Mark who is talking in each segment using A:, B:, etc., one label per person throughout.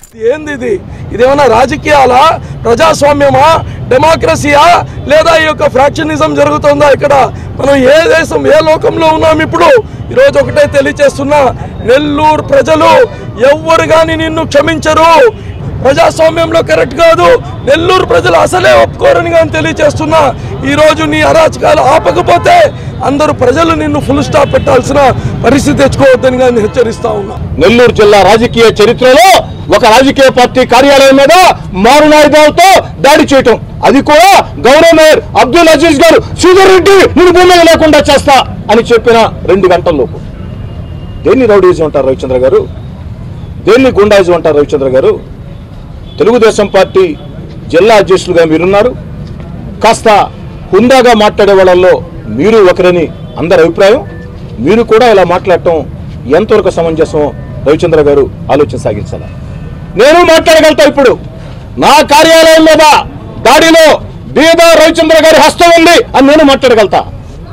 A: ఏంది ఇది ఇదేమన్నా రాజకీయాలా ప్రజాస్వామ్యమా డెమోక్రసీయా లేదా ఈ యొక్క ఫ్రాక్షనిజం జరుగుతుందా ఇక్కడ మనం ఏ దేశం ఏ లోకంలో ఉన్నాం ఇప్పుడు ఈరోజు ఒకటే తెలియచేస్తున్నా నెల్లూరు ప్రజలు ఎవ్వరు కానీ నిన్ను క్షమించరు ప్రజాస్వామ్యంలో కరెక్ట్ కాదు నెల్లూరు ప్రజలు అసలే ఒప్పుకోరని కానీ తెలియచేస్తున్నా ఈరోజు నీ అరాచకాలు ఆపకపోతే అందరూ ప్రజలు నిన్ను ఫుల్ స్టాప్ పెట్టాల్సిన పరిస్థితి తెచ్చుకోవద్దని కానీ హెచ్చరిస్తా ఉన్నా
B: నెల్లూరు జిల్లా రాజకీయ చరిత్రలో ఒక రాజకీయ పార్టీ కార్యాలయం మీద మారునాయుధాలతో దాడి చేయటం అది కూడా గౌరవ మేయర్ అబ్దుల్ అజీజ్ గారు శ్రీధర్ రెడ్డి నేను భూమి మీద లేకుండా చేస్తా అని చెప్పిన రెండు గంటల్లోపు దేన్ని రౌడీజం అంటారు రవిచంద్ర గారు దేన్ని గుండాయిజం అంటారు రవిచంద్ర గారు తెలుగుదేశం పార్టీ జిల్లా అధ్యక్షులుగా మీరున్నారు కాస్త హుందాగా మాట్లాడే వాళ్ళల్లో మీరు ఒకరని అందరి అభిప్రాయం మీరు కూడా ఇలా మాట్లాడటం ఎంతవరకు సమంజసం రవిచంద్ర గారు ఆలోచన సాగించాల నేను మాట్లాడగలుగుతా ఇప్పుడు నా కార్యాలయం మీద దాడిలో బీదా రవిచంద్ర గారి హస్తం ఉంది అని నేను మాట్లాడగలుగుతా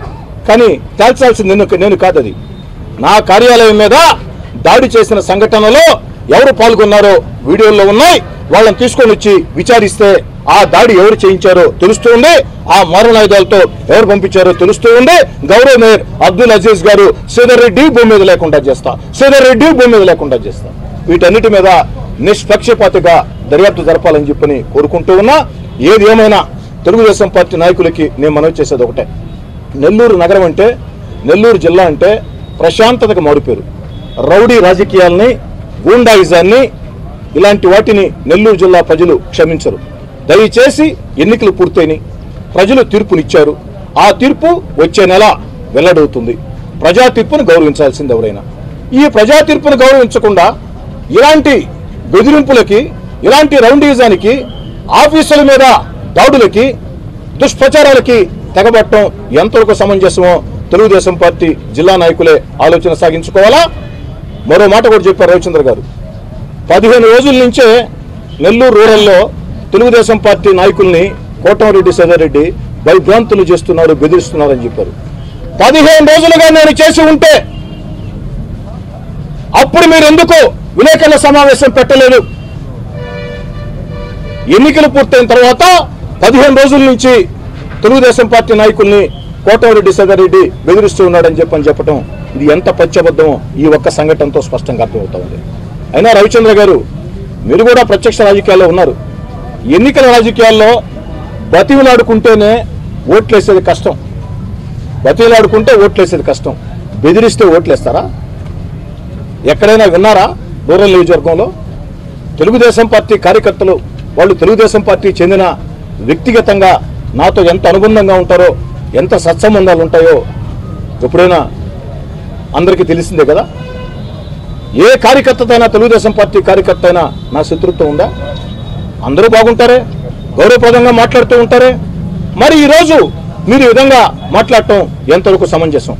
B: కానీ తేల్చాల్సింది నేను నేను కాదు అది నా కార్యాలయం మీద దాడి చేసిన సంఘటనలో ఎవరు పాల్గొన్నారో వీడియోల్లో ఉన్నాయి వాళ్ళని తీసుకొని వచ్చి విచారిస్తే ఆ దాడి ఎవరు చేయించారో తెలుస్తూ ఉంది ఆ మారణాయుధాలతో ఎవరు పంపించారో తెలుస్తూ ఉంది గౌరవ మేయర్ అబ్దుల్ అజీజ్ గారు శ్రీధర్ రెడ్డి భూమి మీద లేకుండా చేస్తా శ్రీధర్ రెడ్డి భూమి మీద లేకుండా చేస్తా వీటన్నిటి మీద నిష్పక్షపాతిగా దర్యాప్తు జరపాలని చెప్పని కోరుకుంటూ ఉన్నా ఏది ఏమైనా తెలుగుదేశం పార్టీ నాయకులకి నేను మనవి చేసేది ఒకటే నెల్లూరు నగరం అంటే నెల్లూరు జిల్లా అంటే ప్రశాంతతకు మారుపేరు రౌడీ రాజకీయాల్ని గూండాయిజాన్ని ఇలాంటి వాటిని నెల్లూరు జిల్లా ప్రజలు క్షమించరు దయచేసి ఎన్నికలు పూర్తయినాయి ప్రజలు తీర్పునిచ్చారు ఆ తీర్పు వచ్చే నెల వెల్లడవుతుంది ప్రజా తీర్పును గౌరవించాల్సింది ఎవరైనా ఈ ప్రజా తీర్పును గౌరవించకుండా ఇలాంటి బెదిరింపులకి ఇలాంటి రౌండీజానికి ఆఫీసుల మీద దాడులకి దుష్ప్రచారాలకి తెగబట్టడం ఎంతవరకు సమంజసమో తెలుగుదేశం పార్టీ జిల్లా నాయకులే ఆలోచన సాగించుకోవాలా మరో మాట కూడా చెప్పారు రవిచంద్ర గారు పదిహేను రోజుల నుంచే నెల్లూరు రూరల్లో తెలుగుదేశం పార్టీ నాయకుల్ని కోటమిరెడ్డి సదారెడ్డి భయభ్రాంతులు చేస్తున్నారు బెదిరిస్తున్నారు అని చెప్పారు పదిహేను రోజులుగా నేను చేసి ఉంటే అప్పుడు మీరు ఎందుకు విలేకరుల సమావేశం పెట్టలేదు ఎన్నికలు పూర్తయిన తర్వాత పదిహేను రోజుల నుంచి తెలుగుదేశం పార్టీ నాయకుల్ని కోటమిరెడ్డి సదారెడ్డి బెదిరిస్తూ ఉన్నాడని చెప్పని చెప్పడం ఇది ఎంత పచ్చబద్ధమో ఈ ఒక్క సంఘటనతో స్పష్టంగా అర్థమవుతా ఉంది అయినా రవిచంద్ర గారు మీరు కూడా ప్రత్యక్ష రాజకీయాల్లో ఉన్నారు ఎన్నికల రాజకీయాల్లో బతివులాడుకుంటేనే ఓట్లేసేది కష్టం బతివులాడుకుంటే ఓట్లేసేది కష్టం బెదిరిస్తే ఓట్లేస్తారా ఎక్కడైనా విన్నారా రూరల్ నియోజకవర్గంలో తెలుగుదేశం పార్టీ కార్యకర్తలు వాళ్ళు తెలుగుదేశం పార్టీ చెందిన వ్యక్తిగతంగా నాతో ఎంత అనుబంధంగా ఉంటారో ఎంత సత్సంబంధాలు ఉంటాయో ఎప్పుడైనా అందరికీ తెలిసిందే కదా ఏ కార్యకర్తతైనా తెలుగుదేశం పార్టీ కార్యకర్త అయినా నా శత్రుత్వం ఉందా అందరూ బాగుంటారే గౌరవప్రదంగా మాట్లాడుతూ ఉంటారే మరి ఈరోజు మీరు ఈ విధంగా మాట్లాడటం ఎంతవరకు సమంజసం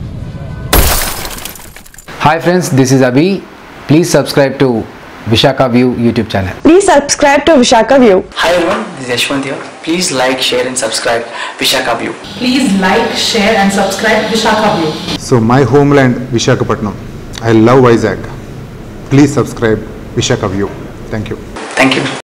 C: Hi friends, this is Abhi. Please subscribe to Vishaka View YouTube channel.
D: Please subscribe to Vishaka View.
E: Hi everyone, this is Yashwant here. Please like, share and subscribe Vishaka View.
F: Please like, share and subscribe Vishaka View.
G: So my homeland Vishakhapatnam. I love Vizag. Please subscribe Vishaka View. Thank you.
E: Thank you.